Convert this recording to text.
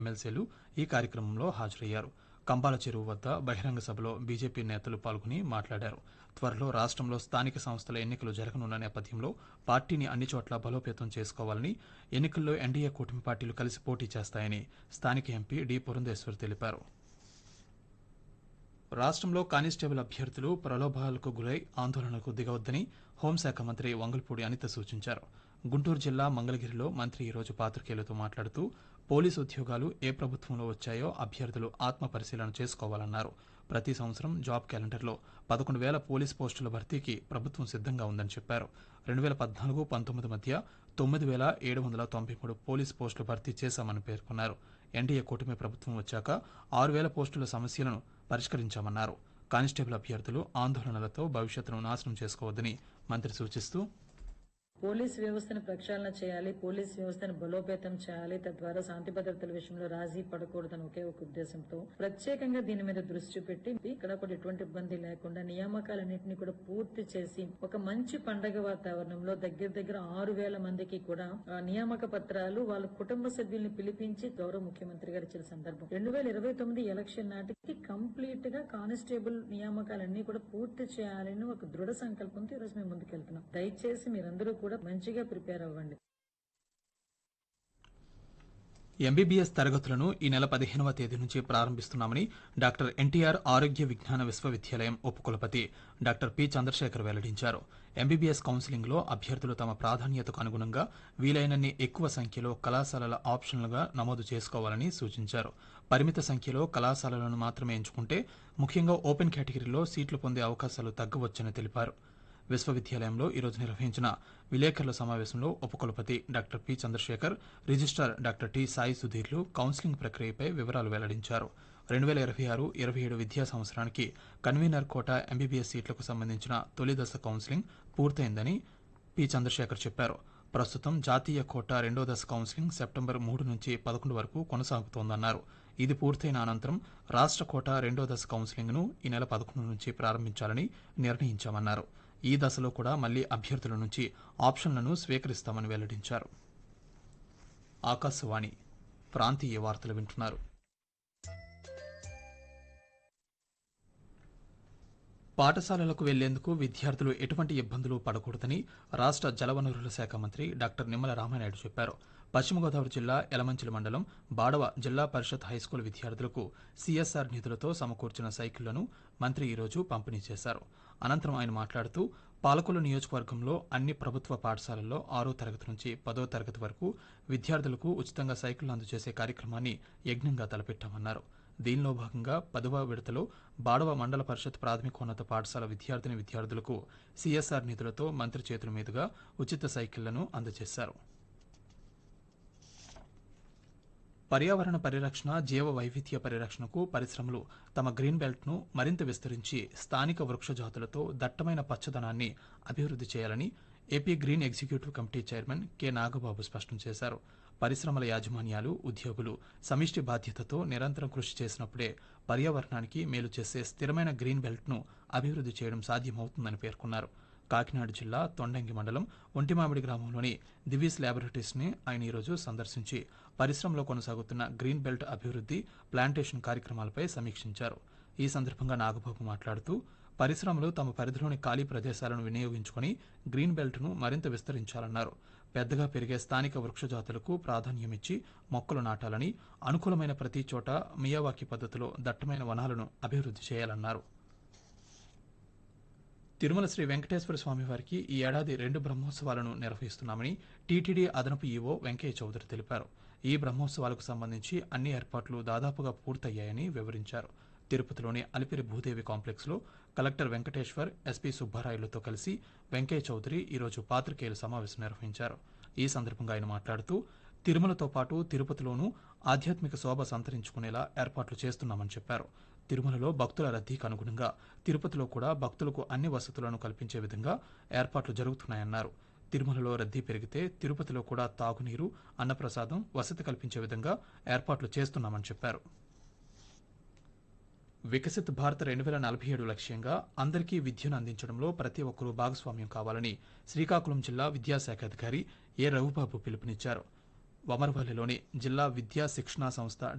ఎమ్మెల్సీలు ఈ కార్యక్రమంలో హాజరయ్యారు కంబాల చెరువు వద్ద బహిరంగ సభలో బీజేపీ నేతలు పాల్గొని మాట్లాడారు త్వరలో రాష్ట్రంలో స్థానిక సంస్థల ఎన్నికలు జరగనున్న నేపథ్యంలో పార్టీని అన్ని చోట్ల బలోపేతం చేసుకోవాలని ఎన్నికల్లో ఎన్డీఏ కూటమి పార్టీలు కలిసి పోటీ చేస్తాయని స్థానిక ఎంపీ డి పురంధేశ్వర్ తెలిపారు రాష్ట్రంలో కానిస్టేబుల్ అభ్యర్థులు ప్రలోభాలకు గురై ఆందోళనకు దిగవద్దని హోంశాఖ మంత్రి వంగల్పూడి అనిత సూచించారు గుంటూరు జిల్లా మంగళగిరిలో మంత్రి ఈరోజు పాత్రికేయులతో మాట్లాడుతూ పోలీసు ఉద్యోగాలు ఏ ప్రభుత్వంలో వచ్చాయో అభ్యర్థులు ఆత్మ పరిశీలన చేసుకోవాలన్నారు ప్రతి సంవత్సరం జాబ్ క్యాలెండర్లో పదకొండు వేల పోలీస్ పోస్టుల భర్తీకి ప్రభుత్వం సిద్ధంగా ఉందని చెప్పారు రెండు వేల పద్నాలుగు పంతొమ్మిది మధ్య తొమ్మిది వేల ఏడు వందల తొంభై మూడు పోలీస్ పోస్టులు భర్తీ చేశామని పేర్కొన్నారు ఎన్డీఏ కూటమి ప్రభుత్వం వచ్చాక ఆరు వేల పోస్టుల సమస్యలను పరిష్కరించామన్నారు కానిస్టేబుల్ అభ్యర్థులు ఆందోళనలతో భవిష్యత్తును నాశనం చేసుకోవద్దని మంత్రి సూచిస్తూ పోలీస్ వ్యవస్థను ప్రక్షాళన చేయాలి పోలీస్ వ్యవస్థను బలోపేతం చేయాలి తద్వారా శాంతి భద్రతల విషయంలో రాజీ పడకూడదని ఒకే ఒక ఉద్దేశంతో ప్రత్యేకంగా దీని మీద దృష్టి పెట్టి ఇక్కడ కూడా ఎటువంటి ఇబ్బంది లేకుండా నియామకాలన్నింటినీ కూడా పూర్తి చేసి ఒక మంచి పండగ వాతావరణంలో దగ్గర దగ్గర ఆరు వేల మందికి కూడా ఆ, నియామక పత్రాలు వాళ్ళ కుటుంబ సభ్యుల్ని పిలిపించి గౌరవ ముఖ్యమంత్రి గారు ఇచ్చిన సందర్భం రెండు వేల ఇరవై తొమ్మిది ఎలక్షన్ నాటికి కంప్లీట్ గా కానిస్టేబుల్ నియామకాలన్నీ కూడా పూర్తి చేయాలని ఒక దృఢ సంకల్పంతో ఈరోజు మేము ముందుకెళ్తున్నాం దయచేసి మీరందరూ కూడా మంచిగా ప్రిపేర్ అవ్వండి ఎంబీబీఎస్ తరగతులను ఈ నెల పదిహేనవ తేదీ నుంచి ప్రారంభిస్తున్నామని డాక్టర్ ఎన్టీఆర్ ఆరోగ్య విజ్ఞాన విశ్వవిద్యాలయం ఉపకులపతి డాక్టర్ పి చంద్రశేఖర్ వెల్లడించారు ఎంబీబీఎస్ కౌన్సిలింగ్లో అభ్యర్థులు తమ ప్రాధాన్యతకు అనుగుణంగా వీలైనన్ని ఎక్కువ సంఖ్యలో కళాశాలల ఆప్షన్లుగా నమోదు చేసుకోవాలని సూచించారు పరిమిత సంఖ్యలో కళాశాలలను మాత్రమే ఎంచుకుంటే ముఖ్యంగా ఓపెన్ కేటగిరీలో సీట్లు పొందే అవకాశాలు తగ్గవచ్చని తెలిపారు విశ్వవిద్యాలయంలో ఈరోజు నిర్వహించిన విలేకరుల సమావేశంలో ఉపకులపతి doctor P Chandrasekhar registrar doctor T Sai సుధీర్లు కౌన్సిలింగ్ ప్రక్రియపై వివరాలు వెల్లడించారు రెండు వేల ఇరవై ఆరు ఇరవై ఏడు విద్యా సంవత్సరానికి కన్వీనర్ కోటా ఎంబీబీఎస్ సీట్లకు సంబంధించిన తొలి దశ కౌన్సిలింగ్ పూర్తయిందని పి చంద్రశేఖర్ చెప్పారు ప్రస్తుతం జాతీయ కోటా రెండో దశ కౌన్సిలింగ్ సెప్టెంబర్ మూడు నుంచి పదకొండు వరకు కొనసాగుతోందన్నారు ఇది పూర్తయిన అనంతరం రాష్ట్ర కోటా రెండో దశ కౌన్సిలింగ్ను ఈ నెల పదకొండు నుంచి ప్రారంభించాలని నిర్ణయించామన్నారు ఈ దశలో కూడా మళ్లీ అభ్యర్థుల నుంచి ఆప్షన్లను స్వీకరిస్తామని వెల్లడించారు ఆకాశవాణి ప్రాంతీయ వార్తలు వింటున్నారు పాఠశాలలకు వెళ్లేందుకు విద్యార్థులు ఎటువంటి ఇబ్బందులు పడకూడదని రాష్ట్ర జలవనరుల శాఖ మంత్రి డాక్టర్ నిమ్మల రామానాయుడు చెప్పారు పశ్చిమ గోదావరి జిల్లా యలమంచిలి మండలం బాడవ జిల్లా పరిషత్ హైస్కూల్ విద్యార్థులకు సీఎస్ఆర్ నిధులతో సమకూర్చిన సైకిళ్లను మంత్రి ఈరోజు పంపిణీ చేశారు అనంతరం ఆయన మాట్లాడుతూ పాలకొల్లు నియోజకవర్గంలో అన్ని ప్రభుత్వ పాఠశాలల్లో ఆరో తరగతి నుంచి పదో తరగతి వరకు విద్యార్థులకు ఉచితంగా సైకిళ్లు అందజేసే కార్యక్రమాన్ని యజ్ఞంగా తలపెట్టామన్నారు దీనిలో భాగంగా పదవ విడతలో బాడవ మండల పరిషత్ ప్రాథమికోన్నత పాఠశాల విద్యార్థిని విద్యార్థులకు సీఎస్ఆర్ నిధులతో మంత్రి చేతుల మీదుగా ఉచిత సైకిళ్లను అందజేశారు పర్యావరణ పరిరక్షణ జీవ వైవిధ్య పరిరక్షణకు పరిశ్రమలు తమ గ్రీన్ బెల్ట్ను మరింత విస్తరించి స్థానిక వృక్ష జాతులతో దట్టమైన పచ్చదనాన్ని అభివృద్ధి చేయాలని AP green executive committee chairman K Nagababu స్పష్టం చేశారు పరిశ్రమల యాజమాన్యాలు ఉద్యోగులు సమిష్టి బాధ్యతతో నిరంతరం కృషి చేసినప్పుడే పర్యావరణానికి మేలు చేసే స్థిరమైన గ్రీన్ బెల్ట్ను అభివృద్ధి చేయడం సాధ్యమవుతుందని పేర్కొన్నారు కాకినాడ జిల్లా తొండంగి మండలం ఒంటిమామిడి గ్రామంలోని దివీస్ ల్యాబొరేటరీస్ని ఆయన ఈరోజు సందర్శించి పరిశ్రమలో కొనసాగుతున్న గ్రీన్ బెల్ట్ అభివృద్ధి ప్లాంటేషన్ కార్యక్రమాలపై సమీక్షించారు ఈ సందర్భంగా నాగబాబు మాట్లాడుతూ పరిశ్రమలు తమ పరిధిలోని ఖాళీ ప్రదేశాలను వినియోగించుకొని గ్రీన్ బెల్ట్ను మరింత విస్తరించాలన్నారు పెద్దగా పెరిగే స్థానిక వృక్ష జాతులకు ప్రాధాన్యమిచ్చి మొక్కలు నాటాలని అనుకూలమైన ప్రతి చోట మియావాకి పద్ధతిలో దట్టమైన వనాలను అభివృద్ధి చేయాలన్నారు తిరుమల శ్రీ వెంకటేశ్వర స్వామి వారికి ఈ ఏడాది రెండు బ్రహ్మోత్సవాలను నిర్వహిస్తున్నామని టీటీడీ అదనపు ఈవో వెంకయ్య చౌదరి తెలిపారు ఈ బ్రహ్మోత్సవాలకు సంబంధించి అన్ని ఏర్పాట్లు దాదాపుగా పూర్తయ్యాయని వివరించారు తిరుపతిలోని అలిపిరి భూదేవి కాంప్లెక్స్లో కలెక్టర్ వెంకటేశ్వర్ ఎస్పీ సుబ్బారాయులతో కలిసి వెంకయ్య చౌదరి ఈరోజు పాత్రికేయుల సమావేశం నిర్వహించారు ఈ సందర్భంగా ఆయన మాట్లాడుతూ తిరుమలతో పాటు తిరుపతిలోనూ ఆధ్యాత్మిక శోభ సంతరించుకునేలా ఏర్పాట్లు చేస్తున్నామని చెప్పారు తిరుమలలో భక్తుల రద్దీకి అనుగుణంగా తిరుపతిలో కూడా భక్తులకు అన్ని వసతులను కల్పించే విధంగా ఏర్పాట్లు జరుగుతున్నాయన్నారు తిరుమలలో రద్దీ పెరిగితే తిరుపతిలో కూడా తాగునీరు అన్నప్రసాదం వసతి కల్పించే విధంగా ఏర్పాట్లు చేస్తున్నామని చెప్పారు వికసిత్ భారత్ రెండు వేల నలభై ఏడు లక్ష్యంగా అందరికీ విద్యను అందించడంలో ప్రతి ఒక్కరూ భాగస్వామ్యం కావాలని శ్రీకాకుళం జిల్లా విద్యాశాఖ అధికారి ఏ రఘుబాబు పిలుపునిచ్చారు వమర్వల్లిలోని జిల్లా విద్యా శిక్షణా సంస్థ